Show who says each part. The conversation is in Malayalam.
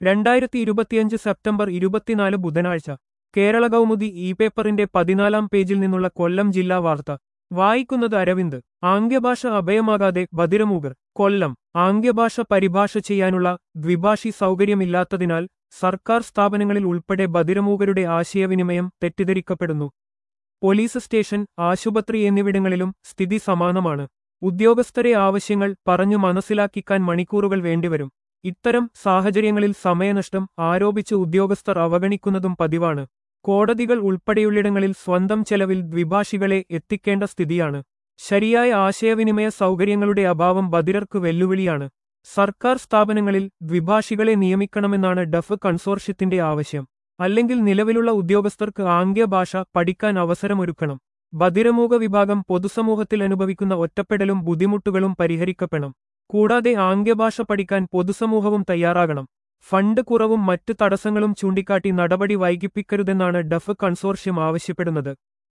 Speaker 1: രണ്ടായിരത്തി ഇരുപത്തിയഞ്ച് സെപ്റ്റംബർ ഇരുപത്തിനാല് ബുധനാഴ്ച കേരള കൗമുദി ഇ പേപ്പറിന്റെ പതിനാലാം പേജിൽ നിന്നുള്ള കൊല്ലം ജില്ലാ വാർത്ത വായിക്കുന്നത് അരവിന്ദ് ആംഗ്യഭാഷ അഭയമാകാതെ ബദിരമൂകർ കൊല്ലം ആംഗ്യഭാഷ പരിഭാഷ ചെയ്യാനുള്ള ദ്വിഭാഷി സൗകര്യമില്ലാത്തതിനാൽ സർക്കാർ സ്ഥാപനങ്ങളിൽ ഉൾപ്പെടെ ബദിരമൂകരുടെ ആശയവിനിമയം തെറ്റിദ്ധരിക്കപ്പെടുന്നു പോലീസ് സ്റ്റേഷൻ ആശുപത്രി എന്നിവിടങ്ങളിലും സ്ഥിതി സമാനമാണ് ഉദ്യോഗസ്ഥരെ ആവശ്യങ്ങൾ പറഞ്ഞു മനസ്സിലാക്കിക്കാൻ മണിക്കൂറുകൾ വേണ്ടിവരും ഇത്തരം സാഹചര്യങ്ങളിൽ സമയനഷ്ടം ആരോപിച്ച് ഉദ്യോഗസ്ഥർ അവഗണിക്കുന്നതും പതിവാണ് കോടതികൾ ഉൾപ്പെടെയുള്ളിടങ്ങളിൽ സ്വന്തം ചെലവിൽ ദ്വിഭാഷികളെ എത്തിക്കേണ്ട സ്ഥിതിയാണ് ശരിയായ ആശയവിനിമയ സൗകര്യങ്ങളുടെ അഭാവം ബദിരർക്ക് വെല്ലുവിളിയാണ് സർക്കാർ സ്ഥാപനങ്ങളിൽ ദ്വിഭാഷികളെ നിയമിക്കണമെന്നാണ് ഡഫ് കൺസോർഷ്യത്തിന്റെ ആവശ്യം അല്ലെങ്കിൽ നിലവിലുള്ള ഉദ്യോഗസ്ഥർക്ക് ആംഗ്യഭാഷ പഠിക്കാൻ അവസരമൊരുക്കണം ബദിരമൂക വിഭാഗം പൊതുസമൂഹത്തിൽ അനുഭവിക്കുന്ന ഒറ്റപ്പെടലും ബുദ്ധിമുട്ടുകളും പരിഹരിക്കപ്പെടണം കൂടാതെ ആംഗ്യഭാഷ പഠിക്കാൻ പൊതുസമൂഹവും തയ്യാറാകണം ഫണ്ട് കുറവും മറ്റ് തടസ്സങ്ങളും ചൂണ്ടിക്കാട്ടി നടപടി വൈകിപ്പിക്കരുതെന്നാണ് ഡഫ് കൺസോർഷ്യം ആവശ്യപ്പെടുന്നത്